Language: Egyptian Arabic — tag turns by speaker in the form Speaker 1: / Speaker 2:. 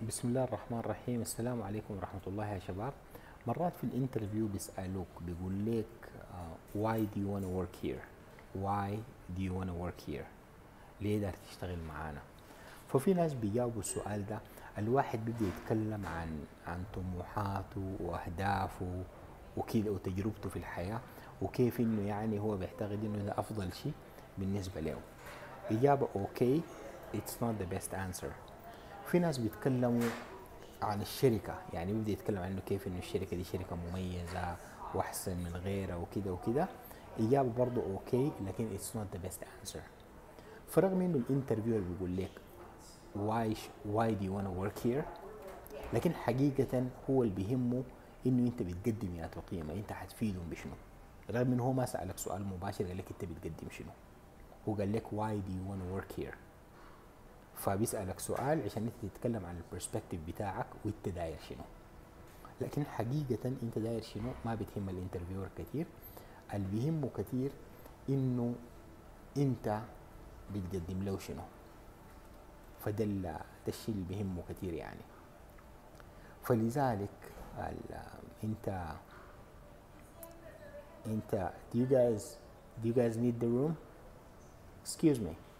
Speaker 1: بسم الله الرحمن الرحيم السلام عليكم ورحمة الله يا شباب مرات في الانترفيو بيسألوك بيقول لك uh, why do you want to work here why do you want to work here ليه دار تشتغل معانا ففي ناس بيجاوبوا السؤال ده الواحد بيبدأ يتكلم عن عن طموحاته وأهدافه وكده وتجربته في الحياة وكيف انه يعني هو بيعتقد انه ده افضل شيء بالنسبة له إجابة اوكي it's not the best answer في ناس بيتكلموا عن الشركة يعني بيبدأ يتكلم عنه كيف انه الشركة دي شركة مميزة واحسن من غيرها وكده وكده إجابة برضو اوكي لكن it's not the best answer فرغم انه الانترفيور بيقول لك why why do you want to work here لكن حقيقة هو اللي بيهمه انه انت بتقدم يا قيمة انت حتفيدهم بشنو رغم انه هو ما سألك سؤال مباشر قال لك انت بتقدم شنو هو قال لك why do you want to work here فبيسألك سؤال عشان انت تتكلم عن البرسبكتيف بتاعك وانت داير شنو لكن حقيقة انت داير شنو ما بتهم الانترفيور كتير اللي بيهمه كتير انه انت بتقدم له شنو فده ال- ده الشيء اللي بيهمه كتير يعني فلذلك ال- انت انت do you guys do you guys need the room excuse me